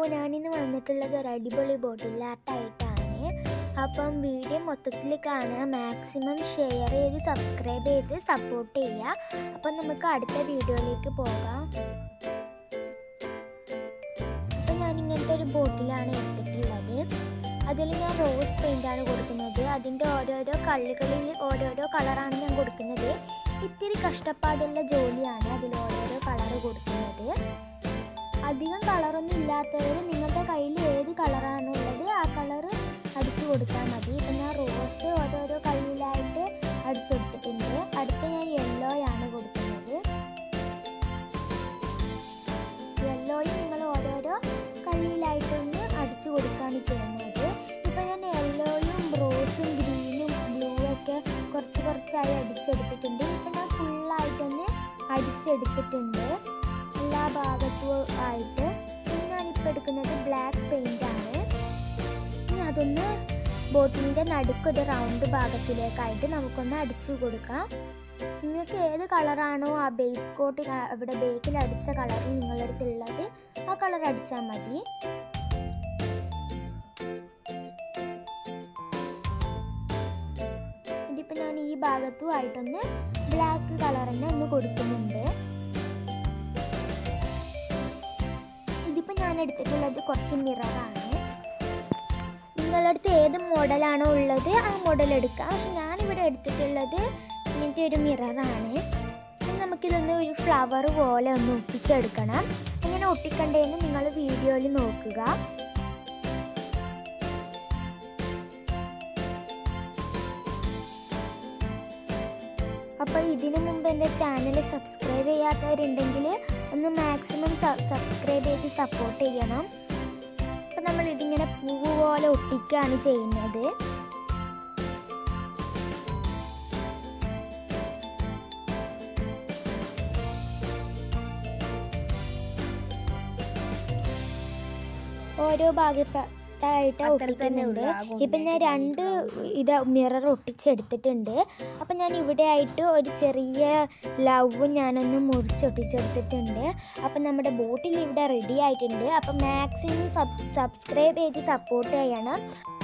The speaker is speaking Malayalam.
ഞാനിന്ന് വന്നിട്ടുള്ളത് ഒരു അടിപൊളി ബോട്ടിൽ ആർട്ടായിട്ടാണ് അപ്പം വീഡിയോ മൊത്തത്തിൽ കാണുക മാക്സിമം ഷെയർ ചെയ്ത് സബ്സ്ക്രൈബ് ചെയ്ത് സപ്പോർട്ട് ചെയ്യുക അപ്പം നമുക്ക് അടുത്ത വീഡിയോയിലേക്ക് പോകാം അപ്പം ഞാൻ ഇങ്ങനത്തെ ഒരു ബോട്ടിലാണ് എടുത്തിട്ടുള്ളത് അതിൽ ഞാൻ റോസ് പെയിൻ്റാണ് കൊടുക്കുന്നത് അതിൻ്റെ ഓരോരോ കള്ളികളിൽ ഓരോരോ കളറാണ് ഞാൻ കൊടുക്കുന്നത് ഇത്തിരി കഷ്ടപ്പാടുള്ള ജോലിയാണ് അതിൽ ഓരോരോ കളർ കൊടുക്കുന്നത് അധികം കളറൊന്നും ഇല്ലാത്തവർ നിങ്ങളുടെ കയ്യിൽ ഏത് കളറാണ് ഉള്ളത് ആ കളർ അടിച്ചു കൊടുത്താൽ മതി ഇപ്പം ഞാൻ റോസ് ഓരോരോ കള്ളിയിലായിട്ട് അടിച്ചു കൊടുത്തിട്ടുണ്ട് അടുത്ത ഞാൻ യെല്ലോ ആണ് കൊടുക്കുന്നത് യെല്ലോയും നിങ്ങൾ ഓരോരോ കള്ളിയിലായിട്ടൊന്ന് അടിച്ചു കൊടുക്കുകയാണ് ചെയ്യുന്നത് ഇപ്പം ഞാൻ യെല്ലോയും റോസും ഗ്രീനും ബ്ലൂ ഒക്കെ കുറച്ച് കുറച്ചായി അടിച്ചെടുത്തിട്ടുണ്ട് ഇപ്പം ഞാൻ ഫുള്ളായിട്ടൊന്ന് അടിച്ചെടുത്തിട്ടുണ്ട് എല്ലാ ഭാഗത്തും ആയിട്ട് ഇനി ഞാനിപ്പോൾ എടുക്കുന്നത് ബ്ലാക്ക് പെയിൻ്റ് ആണ് ഇനി അതൊന്ന് ബോട്ടിലിൻ്റെ നടുക്കൊരു റൗണ്ട് ഭാഗത്തിലേക്കായിട്ട് നമുക്കൊന്ന് അടിച്ചു കൊടുക്കാം നിങ്ങൾക്ക് ഏത് കളറാണോ ആ ബേസ് കോട്ട് അവിടെ ബേക്കിൽ അടിച്ച കളർ നിങ്ങളുടെ അടുത്തുള്ളത് ആ കളർ അടിച്ചാൽ മതി ഇതിപ്പോൾ ഞാൻ ഈ ഭാഗത്തും ആയിട്ടൊന്ന് ബ്ലാക്ക് കളർ തന്നെ ഒന്ന് കൊടുക്കുന്നുണ്ട് ഇതിപ്പോൾ ഞാൻ എടുത്തിട്ടുള്ളത് കുറച്ച് മിററാണ് നിങ്ങളുടെ അടുത്ത് ഏത് മോഡലാണോ ഉള്ളത് ആ മോഡൽ എടുക്കാം പക്ഷെ ഞാനിവിടെ എടുത്തിട്ടുള്ളത് ഇങ്ങനത്തെ ഒരു മിററാണ് ഇനി നമുക്കിതൊന്ന് ഒരു ഫ്ലവർ പോലെ ഒന്ന് ഒട്ടിച്ചെടുക്കണം എങ്ങനെ ഒട്ടിക്കണ്ടേന്ന് നിങ്ങൾ വീഡിയോയിൽ നോക്കുക അപ്പോൾ ഇതിനു മുമ്പ് എൻ്റെ ചാനൽ സബ്സ്ക്രൈബ് ചെയ്യാത്തവരുണ്ടെങ്കിൽ ഒന്ന് മാക്സിമം സബ്സ്ക്രൈബ് ചെയ്ത് സപ്പോർട്ട് ചെയ്യണം അപ്പം നമ്മൾ ഇതിങ്ങനെ പൂവ് പോലെ ഒട്ടിക്കുകയാണ് ചെയ്യുന്നത് ഓരോ ഭാഗത്തായിട്ട് അത്ര തന്നെ ഒട്ടിക്കുന്നുണ്ട് ഉള്ളൂ. ആ ഇപ്പം ഞാൻ കൊണ്ടായിട്ട് രണ്ട് കാണിക്കുള്ളൂ. ഇത് മിറർ ഒട്ടിച്ചെടുത്തിട്ടുണ്ട് അപ്പം ഞാൻ ഇവിടെ ആയിട്ട് ഒരു ചെറിയ ലവ് ഞാനൊന്ന് മുറിച്ചൊട്ടിച്ചെടുത്തിട്ടുണ്ട് അപ്പം നമ്മുടെ ബോട്ടിൽ ഇവിടെ റെഡി ആയിട്ടുണ്ട് അപ്പം മാക്സിമം സബ് സബ്സ്ക്രൈബ് ചെയ്ത് സപ്പോർട്ട് ചെയ്യണം